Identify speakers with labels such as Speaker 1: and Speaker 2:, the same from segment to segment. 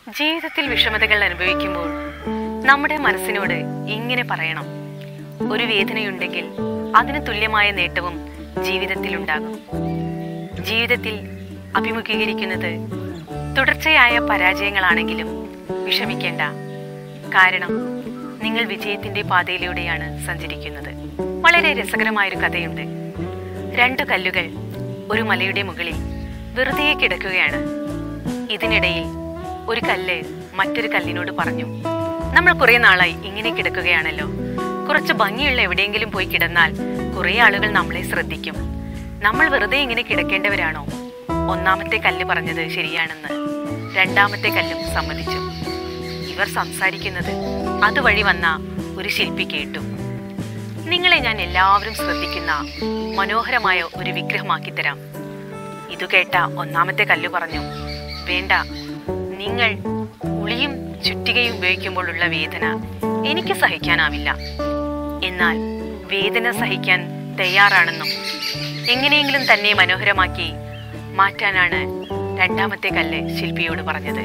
Speaker 1: ജീവിതത്തിൽ വിഷമതകൾ അനുഭവിക്കുമ്പോൾ നമ്മുടെ മനസ്സിനോട് ഇങ്ങനെ പറയണം ഒരു വേദനയുണ്ടെങ്കിൽ അതിന് തുല്യമായ നേട്ടവും ജീവിതത്തിൽ ഉണ്ടാകും ജീവിതത്തിൽ അഭിമുഖീകരിക്കുന്നത് തുടർച്ചയായ പരാജയങ്ങളാണെങ്കിലും വിഷമിക്കേണ്ട കാരണം നിങ്ങൾ വിജയത്തിന്റെ പാതയിലൂടെയാണ് സഞ്ചരിക്കുന്നത് വളരെ രസകരമായൊരു കഥയുണ്ട് രണ്ടു കല്ലുകൾ ഒരു മലയുടെ മുകളിൽ വെറുതെ കിടക്കുകയാണ് ഇതിനിടയിൽ ഒരു കല്ല് മറ്റൊരു കല്ലിനോട് പറഞ്ഞു നമ്മൾ കുറെ നാളായി ഇങ്ങനെ കിടക്കുകയാണല്ലോ കുറച്ച് ഭംഗിയുള്ള എവിടെയെങ്കിലും പോയി കിടന്നാൽ കുറെ ആളുകൾ നമ്മളെ ശ്രദ്ധിക്കും നമ്മൾ വെറുതെ ഇങ്ങനെ കിടക്കേണ്ടവരാണോ ഒന്നാമത്തെ കല്ല് പറഞ്ഞത് ശരിയാണെന്ന് രണ്ടാമത്തെ കല്ലും സമ്മതിച്ചു ഇവർ സംസാരിക്കുന്നത് അതുവഴി വന്ന ഒരു ശില്പി കേട്ടു നിങ്ങളെ ഞാൻ എല്ലാവരും ശ്രദ്ധിക്കുന്ന മനോഹരമായ ഒരു വിഗ്രഹമാക്കി തരാം ഇതു കേട്ട ഒന്നാമത്തെ കല്ല് പറഞ്ഞു വേണ്ട നിങ്ങൾ ഉളിയും ചുറ്റികയും ഉപയോഗിക്കുമ്പോഴുള്ള വേദന എനിക്ക് സഹിക്കാനാവില്ല എന്നാൽ വേദന സഹിക്കാൻ തയ്യാറാണെന്നും എങ്ങനെയെങ്കിലും തന്നെ മനോഹരമാക്കി മാറ്റാനാണ് രണ്ടാമത്തെ കല്ല് ശില്പിയോട് പറഞ്ഞത്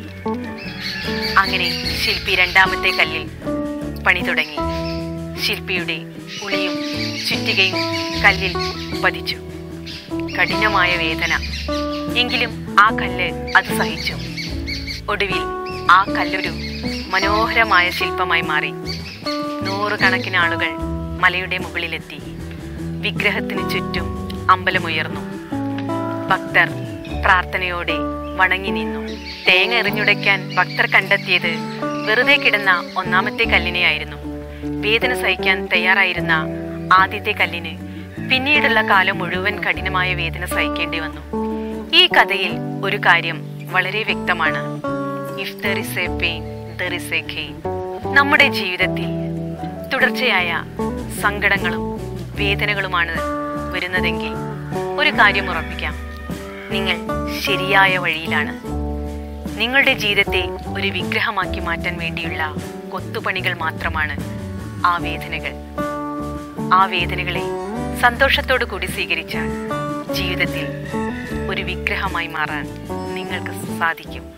Speaker 1: അങ്ങനെ ശില്പി രണ്ടാമത്തെ കല്ലിൽ പണി തുടങ്ങി ശില്പിയുടെ ഉളിയും ചുറ്റികയും കല്ലിൽ പതിച്ചു കഠിനമായ വേദന എങ്കിലും ആ കല്ല് അത് സഹിച്ചു ഒടുവിൽ ആ കല്ലൊരു മനോഹരമായ ശില്പമായി മാറി നൂറുകണക്കിന് ആളുകൾ മലയുടെ മുകളിലെത്തി വിഗ്രഹത്തിന് ചുറ്റും അമ്പലമുയർന്നു ഭക്തർ പ്രാർത്ഥനയോടെ വണങ്ങി നിന്നു തേങ്ങ എറിഞ്ഞുടയ്ക്കാൻ ഭക്തർ കണ്ടെത്തിയത് വെറുതെ കിടന്ന ഒന്നാമത്തെ കല്ലിനെയായിരുന്നു വേദന സഹിക്കാൻ തയ്യാറായിരുന്ന ആദ്യത്തെ കല്ലിന് പിന്നീടുള്ള കാലം മുഴുവൻ കഠിനമായ വേദന സഹിക്കേണ്ടി വന്നു ഈ കഥയിൽ ഒരു കാര്യം വളരെ വ്യക്തമാണ് if there is a pain there is a gain നമ്മുടെ ജീവിതത്തിൽ തുടർച്ചയായ സങ്കടങ്ങളും വേദനകളുമാണ് വരുന്നതെങ്കിൽ ഒരു കാര്യം ഉറപ്പിക്കാം നിങ്ങൾ ശരിയായ വഴിയിലാണ് നിങ്ങളുടെ ജീവിതത്തെ ഒരു വിഗ്രഹമാക്കി മാറ്റാൻ വേണ്ടിയുള്ള കൊത്തുപണികൾ മാത്രമാണ് ആ വേദനകൾ ആ വേദനകളെ സന്തോഷത്തോടു കൂടി സ്വീകരിച്ചാൽ ജീവിതത്തിൽ ഒരു വിഗ്രഹമായി മാറാൻ നിങ്ങൾക്ക് സാധിക്കും